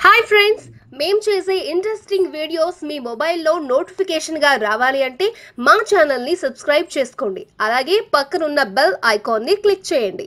hi friends మేం చేసే interesting videos మీ మొబైల్లో నోటిఫికేషన్గా రావాలి అంటే మా ఛానల్ని సబ్స్క్రైబ్ చేసుకోండి అలాగే పక్కనున్న బెల్ ఐకాన్ని క్లిక్ చేయండి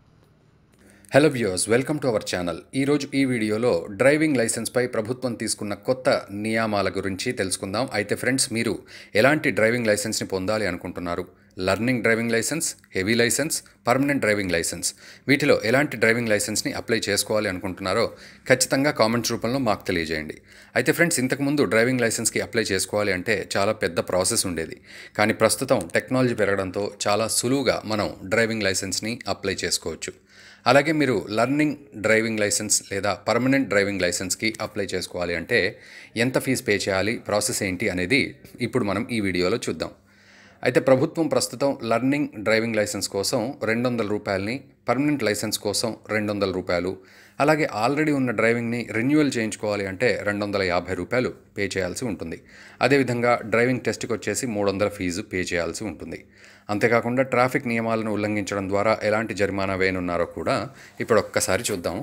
hello viewers welcome to our channel ఈరోజు ఈ వీడియోలో డ్రైవింగ్ లైసెన్స్పై ప్రభుత్వం తీసుకున్న కొత్త నియామాల గురించి తెలుసుకుందాం అయితే ఫ్రెండ్స్ మీరు ఎలాంటి డ్రైవింగ్ లైసెన్స్ని పొందాలి అనుకుంటున్నారు learning driving licence heavy licence permanent driving licence వీటిలో ఎలాంటి డ్రైవింగ్ లైసెన్స్ని అప్లై చేసుకోవాలి అనుకుంటున్నారో ఖచ్చితంగా కామెంట్స్ రూపంలో మాకు తెలియజేయండి అయితే ఫ్రెండ్స్ ఇంతకుముందు డ్రైవింగ్ లైసెన్స్కి అప్లై చేసుకోవాలి అంటే చాలా పెద్ద ప్రాసెస్ ఉండేది కానీ ప్రస్తుతం టెక్నాలజీ పెరగడంతో చాలా సులువుగా మనం డ్రైవింగ్ లైసెన్స్ని అప్లై చేసుకోవచ్చు అలాగే మీరు లర్నింగ్ డ్రైవింగ్ లైసెన్స్ లేదా పర్మనెంట్ డ్రైవింగ్ లైసెన్స్కి అప్లై చేసుకోవాలి అంటే ఎంత ఫీజు పే చేయాలి ప్రాసెస్ ఏంటి అనేది ఇప్పుడు మనం ఈ వీడియోలో చూద్దాం అయితే ప్రభుత్వం ప్రస్తుతం లర్నింగ్ డ్రైవింగ్ లైసెన్స్ కోసం రెండు వందల రూపాయలని పర్మనెంట్ లైసెన్స్ కోసం రెండు వందల రూపాయలు అలాగే ఆల్రెడీ ఉన్న డ్రైవింగ్ని రెన్యువల్ చేయించుకోవాలి అంటే రెండు వందల యాభై రూపాయలు పే చేయాల్సి ఉంటుంది అదేవిధంగా డ్రైవింగ్ టెస్ట్కి వచ్చేసి మూడు వందల ఫీజు పే చేయాల్సి ఉంటుంది అంతేకాకుండా ట్రాఫిక్ నియమాలను ఉల్లంఘించడం ద్వారా ఎలాంటి జరిమానా వేయనున్నారో కూడా ఇప్పుడు ఒక్కసారి చూద్దాం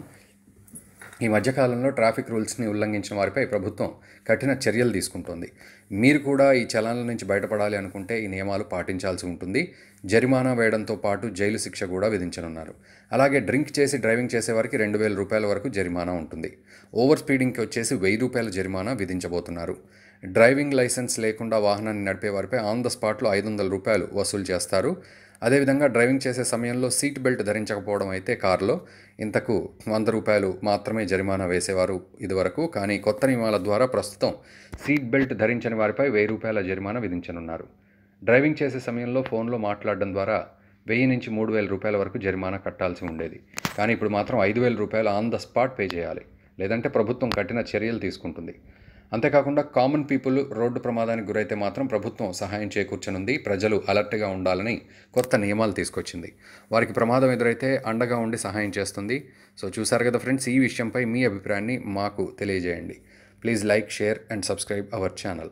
ఈ మధ్యకాలంలో ట్రాఫిక్ రూల్స్ని ఉల్లంఘించిన వారిపై ప్రభుత్వం కఠిన చర్యలు తీసుకుంటోంది మీరు కూడా ఈ చలనాల నుంచి బయటపడాలి అనుకుంటే ఈ నియమాలు పాటించాల్సి ఉంటుంది జరిమానా వేయడంతో పాటు జైలు శిక్ష కూడా విధించనున్నారు అలాగే డ్రింక్ చేసి డ్రైవింగ్ చేసే వారికి రెండు వేల రూపాయల వరకు జరిమానా ఉంటుంది ఓవర్ స్పీడింగ్కి వచ్చేసి వెయ్యి రూపాయల జరిమానా విధించబోతున్నారు డ్రైవింగ్ లైసెన్స్ లేకుండా వాహనాన్ని నడిపే వారిపై ఆన్ ద స్పాట్లో ఐదు వందల రూపాయలు వసూలు చేస్తారు అదేవిధంగా డ్రైవింగ్ చేసే సమయంలో సీట్ బెల్ట్ ధరించకపోవడం అయితే కారులో ఇంతకు వంద రూపాయలు మాత్రమే జరిమానా వేసేవారు ఇదివరకు కానీ కొత్త నియమాల ద్వారా ప్రస్తుతం సీట్ బెల్ట్ ధరించని వారిపై వెయ్యి రూపాయల జరిమానా విధించనున్నారు డ్రైవింగ్ చేసే సమయంలో ఫోన్లో మాట్లాడడం ద్వారా వెయ్యి నుంచి మూడు వేల రూపాయల వరకు జరిమానా కట్టాల్సి ఉండేది కానీ ఇప్పుడు మాత్రం ఐదు వేల రూపాయలు ఆన్ ద స్పాట్ పే చేయాలి లేదంటే ప్రభుత్వం కఠిన చర్యలు తీసుకుంటుంది అంతేకాకుండా కామన్ పీపుల్ రోడ్డు ప్రమాదానికి గురైతే మాత్రం ప్రభుత్వం సహాయం చేకూర్చనుంది ప్రజలు అలర్ట్గా ఉండాలని కొత్త నియమాలు తీసుకొచ్చింది వారికి ప్రమాదం ఎదురైతే అండగా ఉండి సహాయం చేస్తుంది సో చూసారు కదా ఫ్రెండ్స్ ఈ విషయంపై మీ అభిప్రాయాన్ని మాకు తెలియజేయండి please like share and subscribe our channel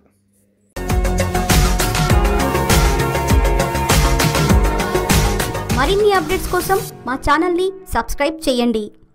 మరిన్ని అప్డేట్స్ కోసం మా ఛానల్ని సబ్స్క్రైబ్ చేయండి